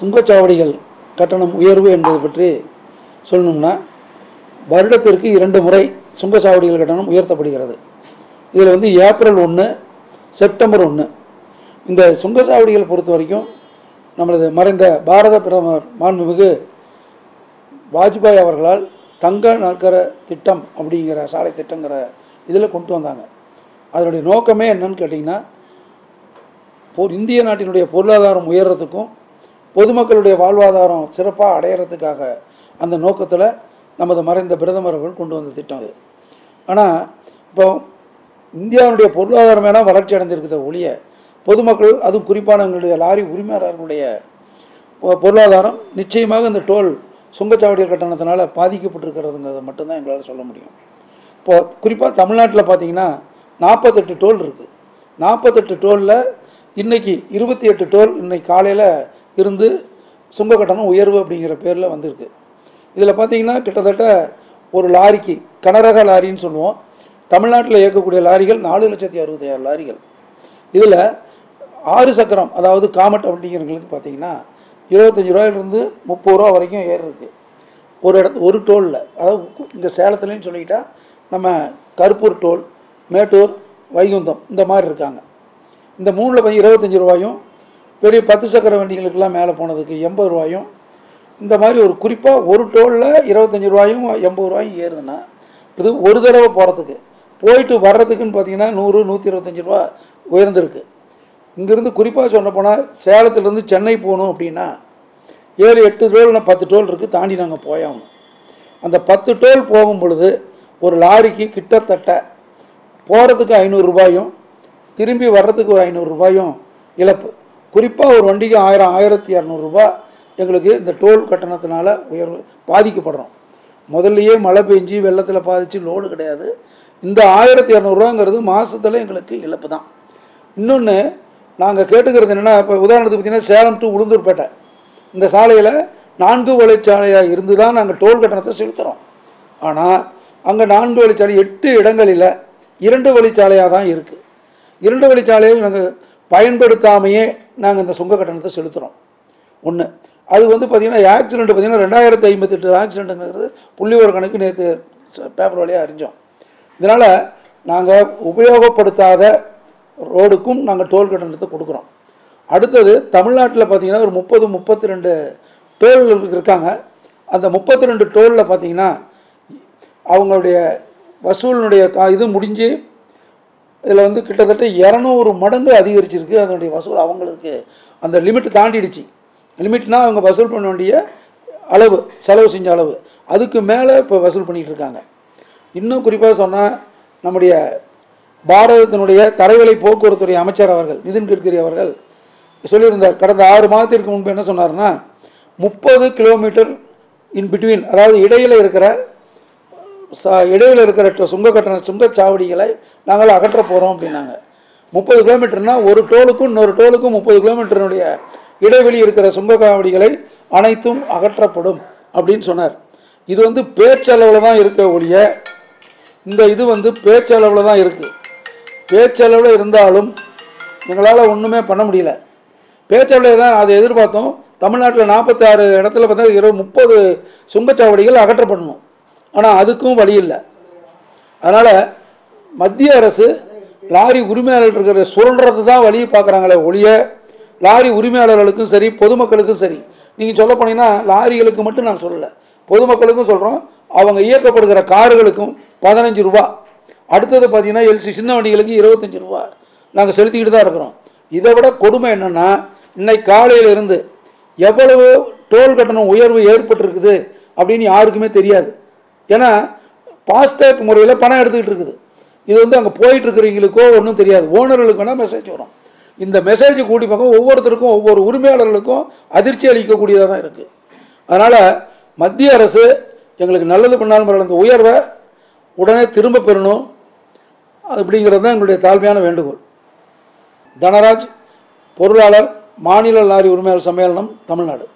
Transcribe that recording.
சுங்கச்சாவடிகள் கட்டணம் உயர்வு என்பது பற்றி சொல்லணும்னா வருடத்திற்கு இரண்டு முறை சுங்கச்சாவடிகள் கட்டணம் உயர்த்தப்படுகிறது இதில் வந்து ஏப்ரல் ஒன்று செப்டம்பர் ஒன்று இந்த சுங்கச்சாவடிகள் பொறுத்த வரைக்கும் நம்மளது மறைந்த பாரத பிரதமர் மாண்புமிகு வாஜ்பாய் அவர்களால் தங்க நகர திட்டம் அப்படிங்கிற சாலை திட்டங்கிற இதில் கொண்டு வந்தாங்க அதனுடைய நோக்கமே என்னன்னு கேட்டிங்கன்னா பொ- இந்திய நாட்டினுடைய பொருளாதாரம் உயர்றதுக்கும் பொதுமக்களுடைய வாழ்வாதாரம் சிறப்பாக அடையிறதுக்காக அந்த நோக்கத்தில் நமது மறைந்த பிரதமர் அவர்கள் கொண்டு வந்த திட்டம் இது ஆனால் இப்போ இந்தியாவுடைய பொருளாதாரம் வேணால் வளர்ச்சி அடைந்திருக்கிறத ஒழிய பொதுமக்கள் அதுவும் குறிப்பான எங்களுடைய லாரி உரிமையாளர்களுடைய பொ- பொருளாதாரம் நிச்சயமாக இந்த டோல் சுங்கச்சாவடிகள் கட்டணத்தினால பாதிக்கப்பட்டிருக்கிறதுங்கிறத மட்டும்தான் எங்களால் சொல்ல முடியும் இப்போ குறிப்பாக தமிழ்நாட்டில் பார்த்தீங்கன்னா நாற்பத்தெட்டு டோல் இருக்குது நாற்பத்தெட்டு டோலில் இன்னைக்கு இருபத்தி எட்டு டோல் இன்னைக்கு காலையில் இருந்து சுங்க கட்டணம் உயர்வு அப்படிங்கிற பேரில் வந்திருக்கு இதில் பார்த்தீங்கன்னா கிட்டத்தட்ட ஒரு லாரிக்கு கனரக லாரின்னு சொல்லுவோம் தமிழ்நாட்டில் இயக்கக்கூடிய லாரிகள் நாலு லட்சத்தி அறுபத்தாயிரம் லாரிகள் இதில் ஆறு சக்கரம் அதாவது காமட் வண்டிங்கிறவங்களுக்கு பார்த்தீங்கன்னா இருபத்தஞ்சி ரூபாயிலிருந்து முப்பது ரூபா வரைக்கும் ஏறு இருக்கு ஒரு இடத்து ஒரு டோலில் அதாவது இங்கே சேலத்துலேன்னு சொல்லிக்கிட்டா நம்ம கருப்பூர் டோல் மேட்டூர் வைகுந்தம் இந்த மாதிரி இருக்காங்க இந்த மூணில் கொஞ்சம் இருபத்தஞ்சி ரூபாயும் பெரிய பத்து சக்கர வண்டிகளுக்கெல்லாம் மேலே போனதுக்கு எண்பது ரூபாயும் இந்த மாதிரி ஒரு குறிப்பாக ஒரு டோலில் இருபத்தஞ்சி ரூபாயும் எண்பது ரூபாயும் ஏறுதுன்னா இது ஒரு தடவை போகிறதுக்கு போயிட்டு வர்றதுக்குன்னு பார்த்தீங்கன்னா நூறு நூற்றி இருபத்தஞ்சி ரூபா உயர்ந்திருக்கு இங்கேருந்து குறிப்பாக சொல்ல போனால் சேலத்துலேருந்து சென்னை போகணும் அப்படின்னா ஏழு எட்டு டோல் பத்து டோல் இருக்குது தாண்டி நாங்கள் போயாகணும் அந்த பத்து டோல் போகும் பொழுது ஒரு லாரிக்கு கிட்டத்தட்ட போகிறதுக்கு ஐநூறு ரூபாயும் திரும்பி வர்றதுக்கு ஒரு ஐநூறு ரூபாயும் இழப்பு குறிப்பாக ஒரு வண்டிக்கு ஆயிரம் ஆயிரத்தி இரநூறுபா எங்களுக்கு இந்த டோல் கட்டணத்தினால உயர்வு பாதிக்கப்படுறோம் முதல்லையே மழை பெஞ்சு வெள்ளத்தில் பாதிச்சு லோடு கிடையாது இந்த ஆயிரத்தி இரநூறுவாங்கிறது மாதத்தில் எங்களுக்கு இழப்பு தான் இன்னொன்று நாங்கள் கேட்டுக்கிறது என்னென்னா இப்போ உதாரணத்துக்கு பார்த்தீங்கன்னா சேலம் டு உளுந்தூர்பேட்டை இந்த சாலையில் நான்கு வழிச்சாலையாக இருந்து தான் நாங்கள் டோல் கட்டணத்தை செலுத்துகிறோம் ஆனால் அங்கே நான்கு வழிச்சாலை எட்டு இடங்களில் இரண்டு வழிச்சாலையாக தான் இருக்குது இரண்டு வழிச்சாலையை நாங்கள் பயன்படுத்தாமையே நாங்கள் இந்த சுங்க கட்டணத்தை செலுத்துகிறோம் ஒன்று அது வந்து பார்த்திங்கன்னா ஆக்சிடென்ட் பார்த்திங்கன்னா ரெண்டாயிரத்தி ஐம்பத்தெட்டு ஆக்சிடென்ட்டுங்கிறது புள்ளிவர கணக்கு நேற்று பேப்பர் வழியாக அறிஞ்சோம் இதனால் நாங்கள் உபயோகப்படுத்தாத ரோடுக்கும் நாங்கள் டோல் கட்டணத்தை கொடுக்குறோம் அடுத்தது தமிழ்நாட்டில் பார்த்தீங்கன்னா ஒரு முப்பது முப்பத்தி ரெண்டு டோல் இருக்காங்க அந்த முப்பத்தி ரெண்டு டோலில் பார்த்தீங்கன்னா அவங்களுடைய வசூலினுடைய கா இது முடிஞ்சு இதில் வந்து கிட்டத்தட்ட இரநூறு மடங்கு அதிகரிச்சிருக்கு அதனுடைய வசூல் அவங்களுக்கு அந்த லிமிட் தாண்டிடுச்சு லிமிட்னா அவங்க வசூல் பண்ண வேண்டிய அளவு செலவு செஞ்ச அளவு அதுக்கு மேலே இப்போ வசூல் பண்ணிகிட்டு இருக்காங்க இன்னும் குறிப்பாக சொன்னால் நம்முடைய பாரதத்தினுடைய தரைவழி போக்குவரத்துறை அமைச்சர் அவர்கள் நிதின் கட்கரி அவர்கள் சொல்லியிருந்தார் கடந்த ஆறு மாதத்திற்கு முன்பு என்ன சொன்னார்னா முப்பது கிலோமீட்டர் இன் பிட்வீன் அதாவது இடையில் இருக்கிற ச- இடையில் இருக்கிற ட- சுங்க கட்டண சுங்கச்சாவடிகளை நாங்கள் அகற்ற போகிறோம் அப்படின்னாங்க முப்பது கிலோமீட்டர்னா ஒரு டோலுக்கும் இன்னொரு டோலுக்கும் முப்பது கிலோமீட்டருடைய இடைவெளி இருக்கிற சுங்கச்சாவடிகளை அனைத்தும் அகற்றப்படும் அப்படின்னு சொன்னார் இது வந்து பேச்சளவில் தான் இருக்க ஒழிய இந்த இது வந்து பேச்சளவில் தான் இருக்குது பேச்சளவில் இருந்தாலும் எங்களால் ஒன்றுமே பண்ண முடியல பேச்சளவில் தான் அதை எதிர்பார்த்தோம் தமிழ்நாட்டில் நாற்பத்தாறு இடத்துல பார்த்தா இருபது முப்பது சுங்கச்சாவடிகள் அகற்றப்படணும் ஆனால் அதுக்கும் வழி இல்லை அதனால் மத்திய அரசு லாரி உரிமையாளர் இருக்கிற சுரண்டுறது தான் வழியை பார்க்குறாங்களே ஒழிய லாரி உரிமையாளர்களுக்கும் சரி பொதுமக்களுக்கும் சரி நீங்கள் சொல்ல போனீங்கன்னா லாரிகளுக்கு மட்டும் நான் சொல்லலை பொதுமக்களுக்கும் சொல்கிறோம் அவங்க இயக்கப்படுகிற கார்களுக்கும் பதினஞ்சு ரூபா அடுத்தது பார்த்தீங்கன்னா எல்சி சின்ன வண்டிகளுக்கு இருபத்தஞ்சி ரூபா நாங்கள் செலுத்திக்கிட்டு தான் இருக்கிறோம் இதை விட கொடுமை என்னென்னா இன்னைக்கு காலையில இருந்து எவ்வளவு டோல் கட்டணம் உயர்வு ஏற்பட்டிருக்குது அப்படின்னு யாருக்குமே தெரியாது ஏன்னா பாஸ்டேக் முறையில் பணம் எடுத்துக்கிட்டு இருக்குது இது வந்து அங்கே போயிட்டு இருக்கிறவங்களுக்கோ ஒன்றும் தெரியாது ஓனர்களுக்கு வேணால் மெசேஜ் வரும் இந்த மெசேஜ் கூட்டி பக்கம் ஒவ்வொருத்தருக்கும் ஒவ்வொரு உரிமையாளர்களுக்கும் அதிர்ச்சி அளிக்கக்கூடியதாக தான் இருக்குது அதனால் மத்திய அரசு எங்களுக்கு நல்லது பண்ணாலும் பரவாயில்ல இந்த உயர்வை உடனே திரும்ப பெறணும் அப்படிங்கிறது தான் எங்களுடைய தாழ்மையான வேண்டுகோள் தனராஜ் பொருளாளர் மாநில லாரி உரிமையாளர் சம்மேளனம் தமிழ்நாடு